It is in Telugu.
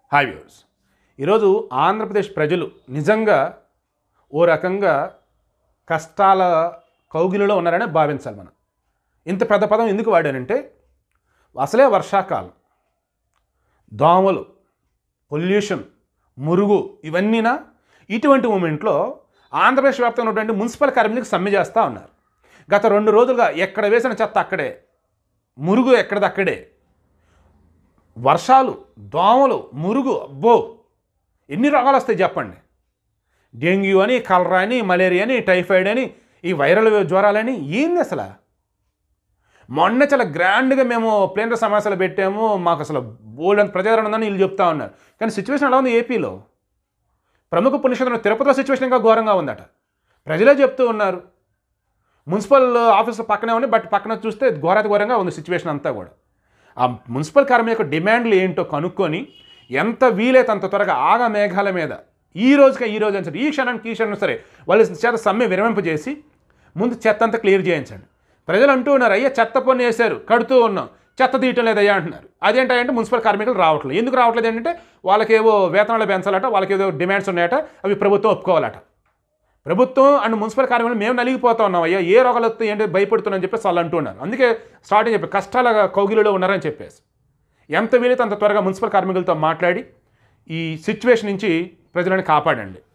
హాయ్ వ్యూవర్స్ ఈరోజు ఆంధ్రప్రదేశ్ ప్రజలు నిజంగా ఓ రకంగా కష్టాల కౌగిలిలో ఉన్నారని భావించాలి మనం ఇంత పెద్ద పదం ఎందుకు వాడానంటే అసలే వర్షాకాలం దోమలు పొల్యూషన్ మురుగు ఇవన్నీనా ఇటువంటి మూమెంట్లో ఆంధ్రప్రదేశ్ వ్యాప్తంగా ఉన్నటువంటి మున్సిపల్ కార్మికులకు సమ్మె చేస్తూ ఉన్నారు గత రెండు రోజులుగా ఎక్కడ వేసిన చెత్త అక్కడే మురుగు ఎక్కడిదక్కడే వర్షాలు దోమలు మురుగు అబ్బో ఎన్ని రోగాలు వస్తాయి చెప్పండి డెంగ్యూ అని కలరా అని మలేరియా అని టైఫాయిడ్ అని ఈ వైరల్ జ్వరాలని ఏంది అసలు మొన్న చాలా గ్రాండ్గా మేము ప్లేన్ సమావేశాలు పెట్టాము మాకు అసలు బోల్డ్ అంత ప్రజాదరణ ఉందని వీళ్ళు చెప్తా ఉన్నారు కానీ సిచ్యువేషన్ ఎలా ఉంది ఏపీలో ప్రముఖ పుణ్యక్షేత్రం తిరుపతిలో సిచ్యువేషన్ ఇంకా ఘోరంగా ఉందట ప్రజలే చెప్తూ ఉన్నారు మున్సిపల్ ఆఫీసులో పక్కనే ఉంది బట్ పక్కన చూస్తే ఘోరాతి ఘోరంగా ఉంది సిచ్యువేషన్ అంతా కూడా ఆ మున్సిపల్ కార్మికుల యొక్క డిమాండ్లు ఏంటో కనుక్కొని ఎంత వీలైతే అంత త్వరగా ఆగా మేఘాల మీద ఈ రోజుకే ఈ రోజు అని సరే ఈ క్షణానికి ఈ క్షణం సరే వాళ్ళ చేత సమ్మె విరమింపజేసి ముందు చెత్త అంతా క్లియర్ చేయించండి ప్రజలు అంటూ ఉన్నారు అయ్యా చెత్త పన్ను వేశారు కడుతూ ఉన్నాం చెత్త తీయటం లేదయ్యా అంటున్నారు అదేంటంటే మున్సిపల్ కార్మికులు రావట్లేదు ఎందుకు రావట్లేదు ఏంటంటే వాళ్ళకేవో వేతనాలు పెంచాలట వాళ్ళకేదో డిమాండ్స్ ఉన్నాయట అవి ప్రభుత్వం ఒప్పుకోవాలట ప్రభుత్వం అండ్ మున్సిపల్ కార్మికులు మేము నలిగిపోతా ఉన్నాం అయ్యా ఏ రోగాలు వస్తాయి ఏంటి భయపడుతున్నారని చెప్పేసి వాళ్ళు అంటున్నారు అందుకే స్టార్టింగ్ చెప్పి కష్టాల కౌగిలిలో ఉన్నారని చెప్పేసి ఎంత వీలైతే అంత త్వరగా మున్సిపల్ కార్మికులతో మాట్లాడి ఈ సిచ్యువేషన్ నుంచి ప్రజలను కాపాడండి